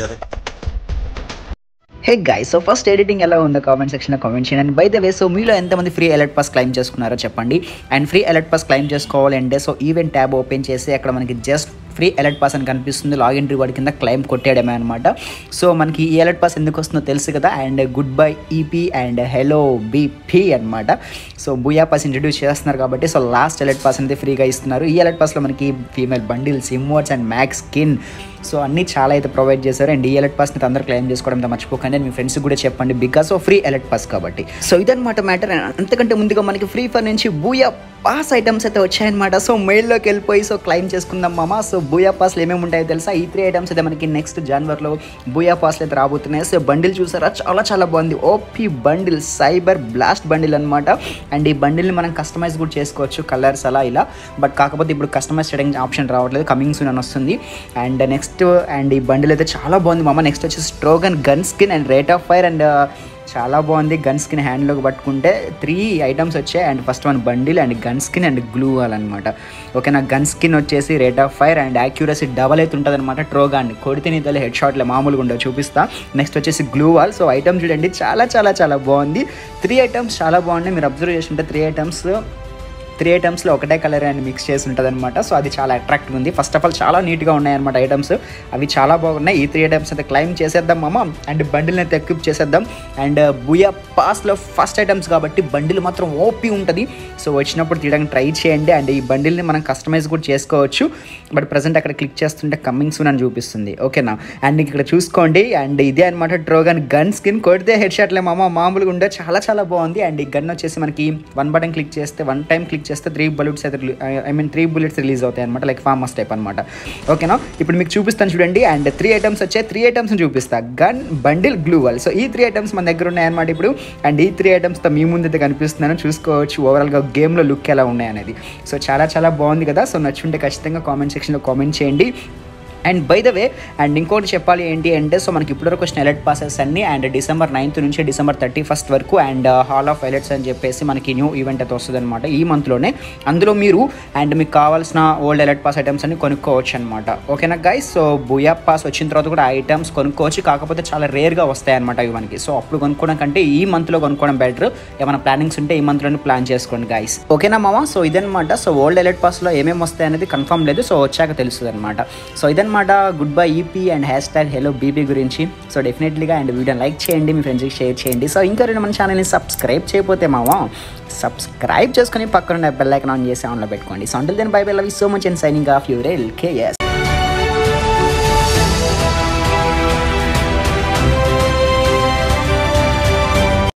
दिया है hey guys so first editing ఎలా ఉందో కామెంట్ సెక్షన్లో కామెంట్ చేయండి and by the way so మీలో ఎంతమంది ఫ్రీ అలర్ట్ పాస్ క్లైమ్ చేసుకున్నారో చెప్పండి and free elite pass claim చేసుకోవాలంటే సో ఈవెంట్ ట్యాబ్ ఓపెన్ చేసి అక్కడ మనకి జస్ట్ ఫ్రీ అలర్ట్ పాస్ అని కనిపిస్తుంది లాగిన్ రివార్డ్ కింద క్లైమ్ కొట్టేయడమే అనమాట సో మనకి ఈ అలర్ట్ పాస్ ఎందుకు వస్తుందో తెలుసు కదా and good bye EP and hello BP అనమాట సో బుయా పాస్ ఇంట్రడ్యూస్ చేస్తున్నారు కాబట్టి సో లాస్ట్ అలర్ట్ పాస్ అనేది ఫ్రీగా ఇస్తున్నారు ఈ అలర్ట్ పాస్లో మనకి female bundles emotes and max skin so అన్నీ చాలా అయితే ప్రొవైడ్ చేశారు అండ్ ఈ అలర్ట్ పాస్ని అందరూ క్లెయిమ్ చేసుకోవడం మర్చిపోకండి అండ్ మీ ఫ్రెండ్స్ కూడా చెప్పండి because of free elite pass కాబట్టి సో ఇదన్నమాట మ్యాటర్ అంతకంటే ముందుగా మనకి ఫ్రీ ఫైర్ నుంచి బూయా పాస్ ఐటమ్స్ అయితే వచ్చాయన్నమాట సో మెయిల్లోకి వెళ్ళిపోయి సో క్లైమ్ చేసుకుందాం మామ సో బూయా పాస్లు ఏమేమి ఉంటాయో తెలుసా ఈ త్రీ ఐటమ్స్ అయితే మనకి నెక్స్ట్ జనవరిలో బూయా పాస్లు అయితే రాబోతున్నాయి సో బండిల్ చూసారా చాలా చాలా బాగుంది OP bundle cyber blast bundle అనమాట అండ్ ఈ బండిల్ని మనం కస్టమైజ్ కూడా చేసుకోవచ్చు కలర్స్ అలా ఇలా బట్ కాకపోతే ఇప్పుడు కస్టమైజ్ చేయడానికి ఆప్షన్ రావట్లేదు కమింగ్ సూన్ అని వస్తుంది అండ్ నెక్స్ట్ అండ్ ఈ బండిల్ అయితే చాలా బాగుంది మామ నెక్స్ట్ వచ్చేసి Trogon gun skin and rate of fire and చాలా బాగుంది గన్ స్కిన్ హ్యాండ్లోకి పట్టుకుంటే త్రీ ఐటమ్స్ వచ్చాయి and first one bundle and gun skin and glue wall అనమాట ఓకేనా గన్ స్కిన్ వచ్చేసి rate of fire and accuracy double అయితే ఉంటుంది అనమాట ట్రోగాన్ కొడితే నీ తల్లి హెడ్ షాట్లో మామూలుగా ఉండవు చూపిస్తా నెక్స్ట్ వచ్చేసి గ్లూ వాల్ సో ఐటమ్ చూడండి చాలా చాలా చాలా బాగుంది త్రీ ఐటమ్స్ చాలా బాగున్నాయి మీరు అబ్జర్వ్ చేస్తుంటే త్రీ ఐటమ్స్ త్రీ ఐటమ్స్లో ఒకటే కలర్ అని మిక్స్ చేసి ఉంటుంది అనమాట సో అది చాలా అట్రాక్టివ్ ఉంది ఫస్ట్ ఆఫ్ ఆల్ చాలా నీట్గా ఉన్నాయి అనమాట ఐటమ్స్ అవి చాలా బాగున్నాయి ఈ త్రీ ఐటమ్స్ అయితే క్లైమ్ చేసేద్దాం మామ అండ్ బండిల్ని అయితే ఎక్విప్ చేసేద్దాం అండ్ బుయా పాస్లో ఫస్ట్ ఐటమ్స్ కాబట్టి బండిల్ మాత్రం ఓపీ ఉంటుంది సో వచ్చినప్పుడు తీయడానికి ట్రై చేయండి అండ్ ఈ బండిల్ని మనం కస్టమైజ్ కూడా చేసుకోవచ్చు బట్ ప్రజెంట్ అక్కడ క్లిక్ చేస్తుంటే కమింగ్ సూన్ అని చూపిస్తుంది ఓకేనా అండ్ ఇక్కడ చూసుకోండి అండ్ ఇదే అనమాట ట్రోగన్ గన్ స్కిన్ కొడితే హెడ్ షాట్లే మామ మామూలుగా ఉండే చాలా చాలా బాగుంది అండ్ ఈ గన్ వచ్చేసి మనకి వన్ బటన్ క్లిక్ చేస్తే వన్ టైం క్లిక్ చేస్తే త్రీ బుల్లెట్స్ అయితే I mean three bullets release అవుతాయి అనమాట లైక్ ఫార్మస్ టైప్ అనమాట ఓకేనా ఇప్పుడు మీకు చూపిస్తాను చూడండి అండ్ త్రీ ఐటమ్స్ వచ్చాయి త్రీ ఐటమ్స్ చూపిస్తా gun bundle glue wall so ఈ త్రీ ఐటమ్స్ మన దగ్గర ఉన్నాయన్నమాట ఇప్పుడు అండ్ ఈ త్రీ ఐటమ్స్తో మీ ముందు అయితే కనిపిస్తున్నాను చూసుకోవచ్చు ఓవరాల్గా గేమ్లో లుక్ ఎలా ఉన్నాయి అనేది సో చాలా చాలా బాగుంది కదా సో నచ్చుంటే ఖచ్చితంగా కామెంట్ సెక్షన్లో కామెంట్ చేయండి and by the way and ఇంకోటి చెప్పాలి ఏంటి అంటే సో మనకి ఇప్పటివరకు వచ్చిన ఎలర్ట్ పాసెస్ అన్ని అండ్ డిసెంబర్ నైన్త్ నుంచి డిసెంబర్ థర్టీ ఫస్ట్ వరకు అండ్ హాల్ ఆఫ్ ఎలర్ట్స్ అని చెప్పేసి మనకి న్యూ ఈవెంట్ అయితే వస్తుంది అనమాట ఈ మంత్లోనే అందులో మీరు అండ్ మీకు కావాల్సిన ఓల్డ్ ఎలర్ట్ పాస్ ఐటమ్స్ అన్ని కొనుక్కోవచ్చు అనమాట ఓకేనా గైస్ సో బుయా పాస్ వచ్చిన తర్వాత కూడా ఐటమ్స్ కొనుక్కోవచ్చు కాకపోతే చాలా రేర్గా వస్తాయి అనమాట ఇవి మనకి సో అప్పుడు కొనుక్కోవడం కంటే ఈ మంత్లో కొనుక్కోవడం బెటర్ ఏమైనా ప్లానింగ్స్ ఉంటే ఈ మంత్లోనే ప్లాన్ చేసుకోండి గైస్ ఓకేనా మామ సో ఇదనమాట సో ఓల్డ్ ఎలర్ట్ పాస్లో ఏమేమి వస్తాయి అనేది కన్ఫర్మ్ లేదు సో వచ్చాక తెలుస్తుంది అనమాట సో ఇదనమాట good by EP and hashtag hello BP గురించి సో డెఫినెట్లీగా అండ్ వీడియో లైక్ చేయండి మీ ఫ్రెండ్స్కి షేర్ చేయండి సో ఇంకా రెండు మన ఛానల్ని సబ్స్క్రైబ్ చేయకపోతే మావా సబ్స్క్రైబ్ చేసుకుని పక్కన బెల్ ఐకన్ ఆన్ చేసి ఆన్లో పెట్టుకోండి so until then bye bye love so much and signing off your L KS